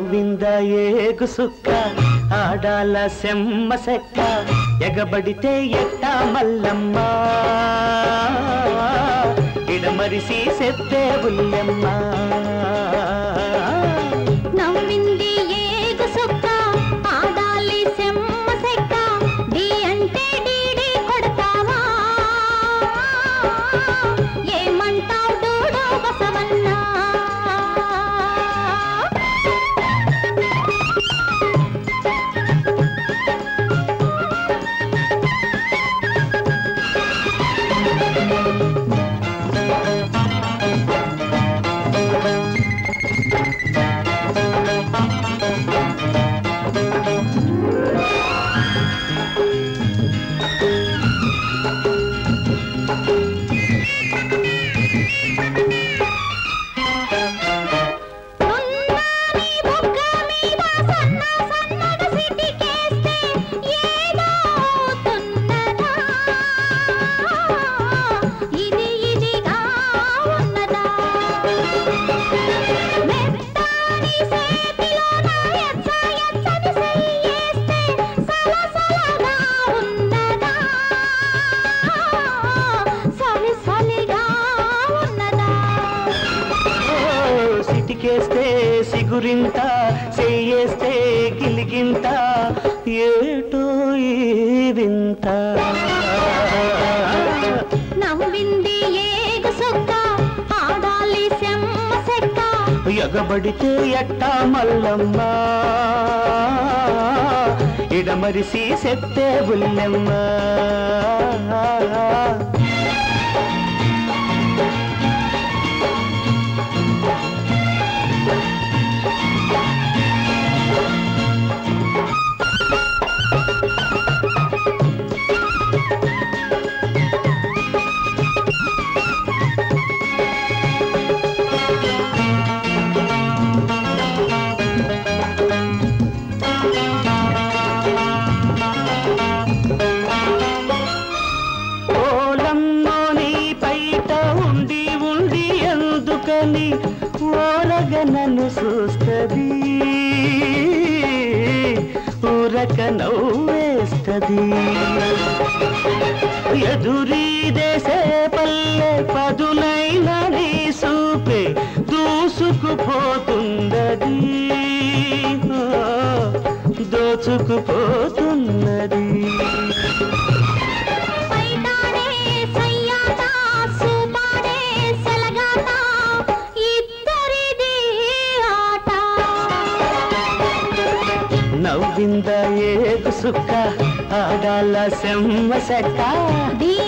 నవ్వింద ఏగు సుక్క ఆడాల సెమ్మ సెక్క ఎగబడితే ఎట్టా మల్లమ్మ ఇడమరిసి సెత్తే బుల్లెమ్మ నవ్వింది ఏగు సుక్క ఆడాలి సెమ్మ సెక్క డి అంటే డీడీ కొడతావా ఏమంటావు డూడు బసవన్నా ఉన్నాని బుగ్గ మీద సన్న సన్నగా సిటికేస్తే ఏదో అవుతున్నదా ఇది ఇదిగా ఉన్నదా మెత్తని సేతిలోన ఎచ్చ ఎచ్చని చెయ్యేస్తే సలసలగా ఉన్నదా సలి సలిగా ఉన్నదా ఓ, సిటికేస్తే సిగురింత చెయ్యేస్తే గిలిగింత ఏటో ఈ వింత నవ్వింది ఏగు సుక్క ఆడాలి సెమ్మ సెక్క ఎగబడితే ఎట్టా మల్లమ్మ ఇడమరిసి సెత్తే బుల్లెమ్మ ఓలమ్మో నీ పైట ఉండి ఉండి ఎందుకని ఓలగ నన్ను చూస్తది ఊరక నవ్వేస్తది ఎదురీదేసే పల్లె పదునైన నీ సూపే దూసుకుపోతుందది ఆ, దోచుకుపోతున్నది పైటాడే సయ్యాట సూపాడే సెలగాట ఇద్దరిది ఆట నవ్వింద ఏగు సుక్క ఆడాల సెమ్మ సెక్క డి